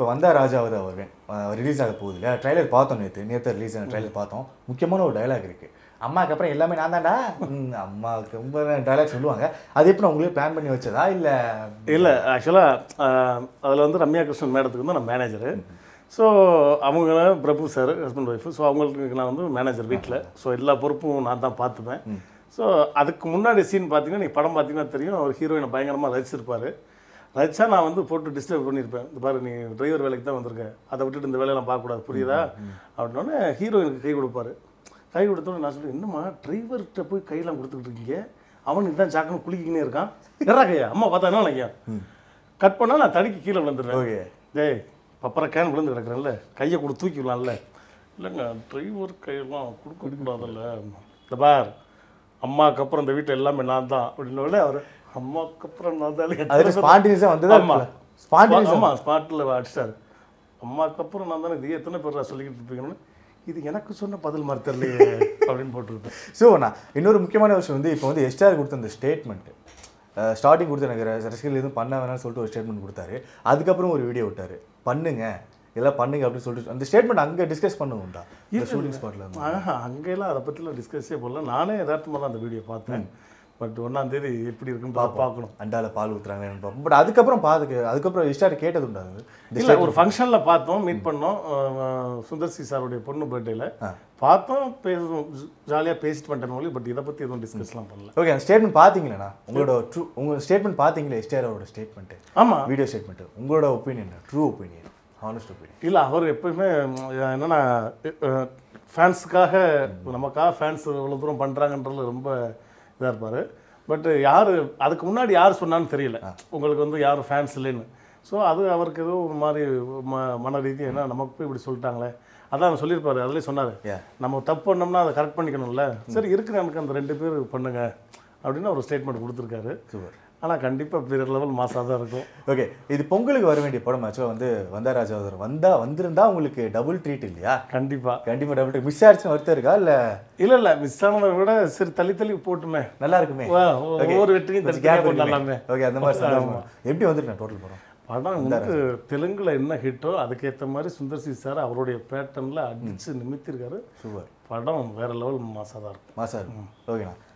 இப்போ வந்தா ராஜாவது அவர் ரிலீஸ் ஆக போகுது இல்லையா ட்ரைலர் பார்த்தோம் நேற்று நேற்று ரிலீஸ் ஆன ட்ரைலர் பார்த்தோம் முக்கியமான ஒரு டயலாக் இருக்கு அம்மாக்கு அப்புறம் எல்லாமே நான் தான்டா ம், அம்மாவுக்கு ரொம்ப டயலாக் சொல்லுவாங்க அது எப்படி உங்களுக்கு பிளான் பண்ணி வச்சதா இல்லை இல்லை ஆக்சுவலாக அதில் வந்து ரம்யா கிருஷ்ணன் மேடத்துக்கு வந்து நான் மேனேஜரு ஸோ அவங்க Prabhu sir husband wife so அவங்களுக்கு நான் வந்து மேனேஜர் வீட்டில் ஸோ எல்லா பொறுப்பும் நான் தான் பார்த்துப்பேன் ஸோ அதுக்கு முன்னாடி சீன் பார்த்தீங்கன்னா நீங்கள் படம் பார்த்தீங்கன்னா தெரியும் அவர் ஹீரோயினை பயங்கரமாக ரசிச்சிருப்பாரு ரசிச்சா நான் வந்து போட்டு டிஸ்டர்ப் பண்ணியிருப்பேன் இந்த பாரு நீ டிரைவர் வேலைக்கு தான் வந்திருக்க அதை விட்டுட்டு இந்த வேலையெல்லாம் பார்க்கக்கூடாது புரியுதா அப்படின்னோடனே ஹீரோயினுக்கு கை கொடுப்பாரு கை கொடுத்தோன்னே நான் சொல்லுவேன் என்னம்மா டிரைவர்கிட்ட போய் கையெல்லாம் கொடுத்துக்கிட்டு இருக்கீங்க அவனுக்கு தான் சாக்குன்னு குளிக்கினே இருக்கான் எறா கையா அம்மா பார்த்தா என்ன நினைக்கும் கட் பண்ணா நான் தடுக்கி கீழே விழுந்துடுறேன் ஓகே டேய் பப்பர கேன் விழுந்து கிடக்குறேன்ல கையை கொடு தூக்கி விடலாம்ல இல்லைங்க டிரைவர் கையெல்லாம் கொடுக்கக்கூடாதுல்ல இந்த பார் அம்மாவுக்கு அப்புறம் இந்த வீட்டில் எல்லாமே நான் தான் அப்படின்னோடனே அவர் அம்மாவுக்கு அப்புறம் நான் தான் அது ஸ்பான்டினியஸாக வந்ததா ஆமா ஸ்பான்டினியஸ் ஆமா ஸ்பாட்டில் அடிச்சிட்டாரு அம்மாவுக்கு அப்புறம் நான் தானே இது எத்தனை பேர் சொல்லிக்கிட்டு இருப்பீங்கன்னு இது எனக்கு சொன்ன பதில் மாதிரி தெரியலையே அப்படின்னு போட்டிருப்பேன் ஸோ நான் இன்னொரு முக்கியமான விஷயம் வந்து இப்போ வந்து எஸ்டார் கொடுத்த அந்த ஸ்டேட்மெண்ட் ஸ்டார்டிங் கொடுத்து எனக்கு ர- ரசிகர்கள் எதுவும் பண்ண வேணாம்னு சொல்லிட்டு ஒரு ஸ்டேட்மெண்ட் கொடுத்தாரு அதுக்கப்புறம் ஒரு வீடியோ விட்டாரு பண்ணுங்க இதெல்லாம் பண்ணுங்க அப்படின்னு சொல்லிட்டு அந்த ஸ்டேட்மெண்ட் அங்கே டிஸ்கஸ் பண்ணுவோம்டா இந்த ஷூட்டிங் ஸ்பாட்ல இருந்து ஆஹா அங்கெல்லாம் அதை பற்றிலாம் டிஸ்கஸே பண்ணல நானே யதார்த்தமாக தான் அந்த வீடியோ பார்த்தேன் பட் ஒன்றாம் தேதி எப்படி இருக்குன்னு பா- பார்க்கணும் அண்டால பால் ஊத்துறாங்கன்னு பார்ப்போம் பட் அதுக்கப்புறம் பாதுக்கு அதுக்கப்புறம் எஸ்டார் கேட்டது உண்டா அது இந்த இல்லை ஒரு ஃபங்க்ஷனில் பார்த்தோம் மீட் பண்ணோம் அஹ், சுந்தர் சி சாருடைய பொண்ணு பர்த்டேல பார்த்தோம் பேசுவோம் ஜாலியாக பேசிட்டு பண்ணிட்டேன் ஒளி பட் இதை பற்றி எதுவும் டிஸ்கஸ்லாம் பண்ணல ஓகே அந்த ஸ்டேட்மெண்ட் பார்த்தீங்களா உங்களோட ட்ரூ உங்க ஸ்டேட்மெண்ட் பார்த்தீங்களா எஸ்டாரோட ஸ்டேட்மெண்ட் ஆமாம் வீடியோ ஸ்டேட்மெண்ட் உங்களோட opinion true opinion honest opinion இல்லை அவர் எப்பயுமே ம், என்னன்னா ஃபேன்ஸுக்காக நமக்காக ஃபேன்ஸ் இவ்வளோ தூரம் பண்ணுறாங்கன்றதுல ரொம்ப இதாக இருப்பார் பட் யார் அதுக்கு முன்னாடி யார் சொன்னான்னு தெரியல உங்களுக்கு வந்து யாரும் ஃபேன்ஸ் இல்லைன்னு ஸோ அது அவருக்கு ஏதோ ஒரு மாதிரி ம மன ரீதி என்ன நமக்கு போய் இப்படி சொல்லிட்டாங்களே அதான் அவர் சொல்லியிருப்பாரு அதுலேயே சொன்னார் Yeah. நம்ம தப்பு பண்ணோம்னா அதை கரெக்ட் பண்ணிக்கணும்ல சரி இருக்கிற எனக்கு அந்த ரெண்டு பேர் பண்ணுங்க அப்படின்னு ஒரு ஸ்டேட்மெண்ட் கொடுத்துருக்காரு சூப்பர் ஆனால் கண்டிப்பாக பெரிய லெவல் மாசாக தான் இருக்கும் ஓகே இது பொங்கலுக்கு வர வேண்டிய படம் ஆக்சுவலாக வந்து வந்தா ராஜாவதர் வந்தா வந்திருந்தா உங்களுக்கு டபுள் ட்ரீட் இல்லையா கண்டிப்பாக கண்டிப்பா டபுள் ட்ரீட் மிஸ் ஆயிடுச்சுன்னு வருத்தம் இருக்கா இல்ல இல்லை இல்லை மிஸ் ஆனதை விட சரி தள்ளி தள்ளி போட்டுமே நல்லா இருக்குமே வா, ஒ- ஒவ்வொரு வெற்றியும் தனித்தனியா கொண்டாடலாமே. ஓகே அந்த மாதிரி சந்தோஷமா. எப்படி வந்துருக்கேன் டோட்டல் படம் படம் வந்து தெலுங்குல என்ன ஹிட்டோ அதுக்கேற்ற மாதிரி சுந்தர் சி சார் அவருடைய பேட்டர்னில் அடிச்சு நிமித்திருக்காரு சூப்பர் படம் வேற லெவல் மாசாக தான் இருக்கும் மாசா இருக்கும் ஓகேண்ணா